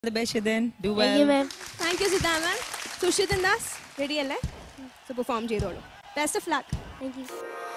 the best, Shidin. Do Thank well. you, ma'am. Thank you സിദ്ധാ ma'am Sushithan Das ready അല്ലേ so perform ചെയ്തോളൂ best of luck Thank you.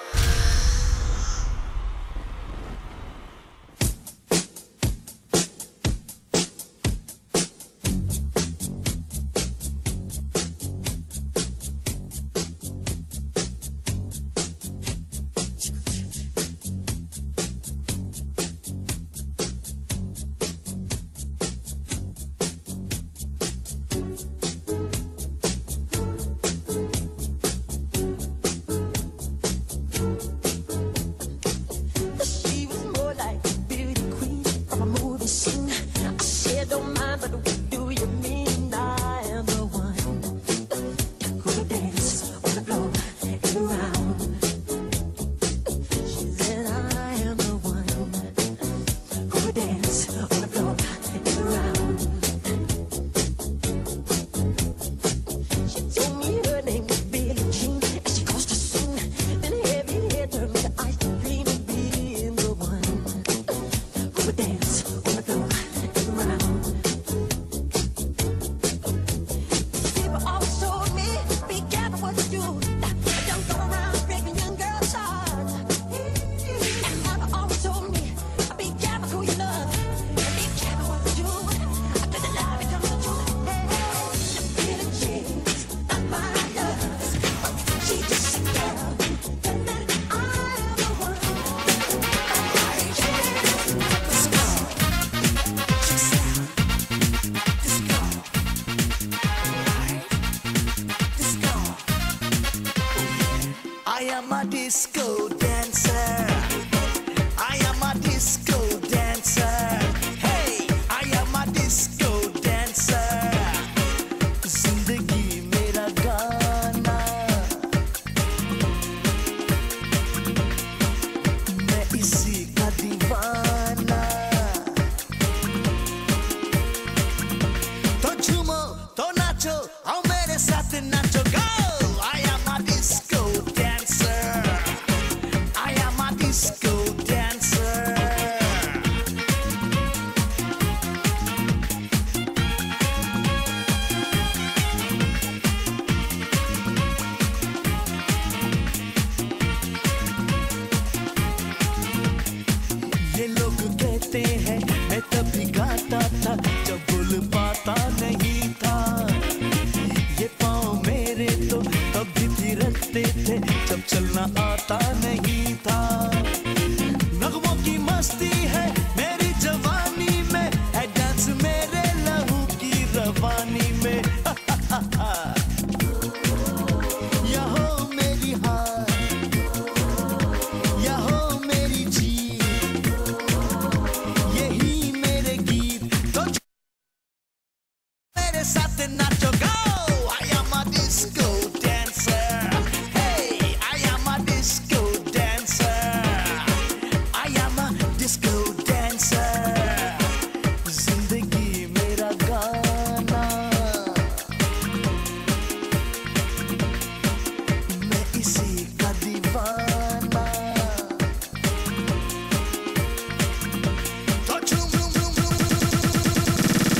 She was more like a beauty queen from a movie scene. I said, don't mind, but what do you mean? I am the one who will dance on the floor and around. She said, I am the one who will dance on the floor and around. She told me her name was Billie Jean, and she caused a scene. Then heavy hair turned me to ice cream and being the one who would dance on the floor and around. People always told me, be careful what you do. Don't go around breaking young girls' hearts. And mama always told me, be careful who you love. And be careful what you do. After the love becomes the truth. Hey, Billie Jean's not my love. She just a girl. And then I'm the one. I am a disco dancer. I am a disco dancer. Hey, I am a disco dancer. जिंदगी मेरा गाना मैं इसी का दीवाना तो झूमो तो नाचो आओ मेरे साथ नाचो go I am a disco dancer I am a disco dancer ये लोग कहते हैं मैं तभी गाता था जब बोल पाता नहीं था ये पाँव मेरे तो तभी थिरकते थे जब चलना आता नहीं था नगमों की मस्ती है मेरी जवानी में है डांस मेरे लहू की रवानी में यहो मेरी हार यहो मेरी जीत यही मेरे गीत तो मेरे साथ नाचो go I am a disco dancer hey I am a disco dancer I am a disco dancer जिंदगी मेरा गाना मैं इसी का दीवाना तो झूम झूम झूम झूम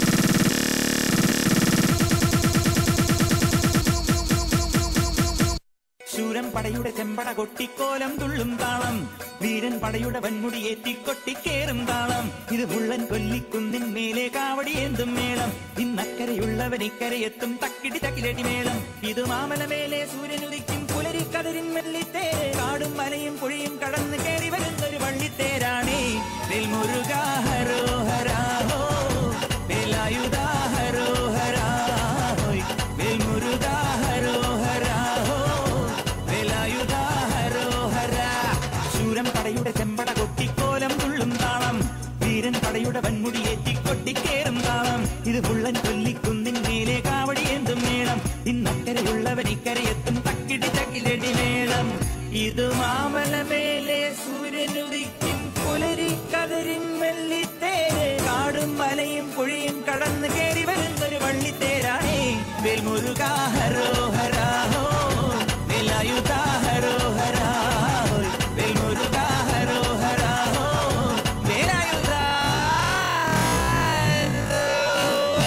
ശൂരൻ പടയുടെ ചെമ്പട കൊട്ടിക്കോലം തുള്ളും താളം വീരൻ പടയുടെ വൻമുടി ഏറ്റിക്കൊട്ടിക്കേറും താളം ഇത് മുള്ളൻ കൊല്ലിക്കുന്നിൻ മേലെ കാവടിയേന്തും മേളം ഇന്നക്കരയുള്ളവൻ ഇക്കരയെത്തും തക്കിടി തക്കിലടി മേളം ഇത് മാമലമേലെ സൂര്യനുദിക്കും പുലരി കതിരിൻ മെല്ലിത്തേര് കാടും മലയും പുഴയും കടന്ന് കയറി വരുന്നൊരു വള്ളിത്തേരാണേ വെൽമുരുകാഹരോ ഹരാഹോ വേലായുധാഹരോ ഹരാഹോയ് വെൽമുരുകാഹരോ ഹരാഹോ വേലായുധാഹരോ ഹരാ ശൂരൻ പടയുടെ ചെമ്പട കൊട്ടിക്കോലം തുള്ളും താളം വീരൻ പടയുടെ വൻമുടി ഏറ്റിക്കൊട്ടിക്കേറും താളം ഇത് പുള്ളൻ കൊല്ലിക്കുന്നിൻ മേലെ കാവടിയേന്തും മേളം ഇന്നക്കരയുള്ളവൻ ഇക്കരയെത്തും തക്കിടി തക്കിലടി മേളം ഇത് മാമലമേലെ സൂര്യനുദിക്കും പുലരി കതിരിൻ വെള്ളിത്തേര് കാടും മലയും പുഴയും കടന്ന് കയറി വരുന്നൊരു വള്ളിത്തേരാണേ വേൽമുരുകാഹരോ ഹരാഹോ വേലായുധാഹരോ ഹരാഹോ വേൽമുരുകാഹരോ ഹരാഹോ വേലായുധാ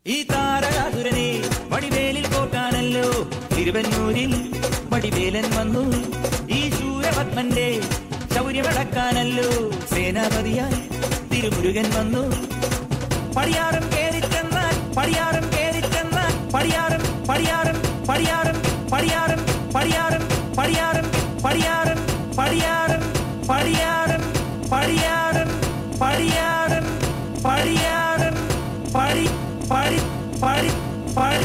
ഈ താരകാതുരനെ വടിവേലിൽ കോർക്കാനല്ലോ തിരുവന്നൂരിൽ വടിവേലൻ വന്നു ഈ ശൂരപത്മന്റെ ശൗര്യമടക്കാനല്ലോ സേനാപതിയായി തിരുമുരുകൻ വന്നു പടിയാറും കേറിച്ചെന്നാൽ പടിയാറും കേറിച്ചെന്നാൽ പടിയാറും പടിയാറും പടിയാറും പടിയാറും പടിയാറും പടിയാറും പടിയാറും പടിയാറും പടിയാറും പടിയാറും പടിയാറും പടിയാറും പടി പടി പടി പടി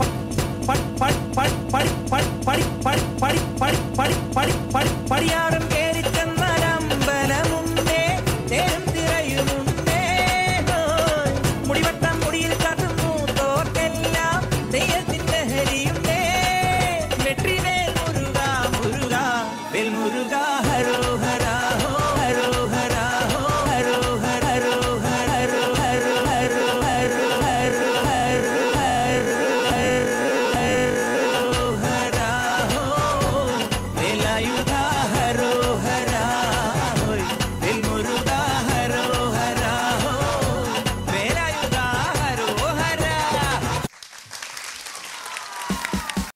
പടി പടി പടി പടി പടി പടി പടി പടി പടി പടി പടി പടിയാറും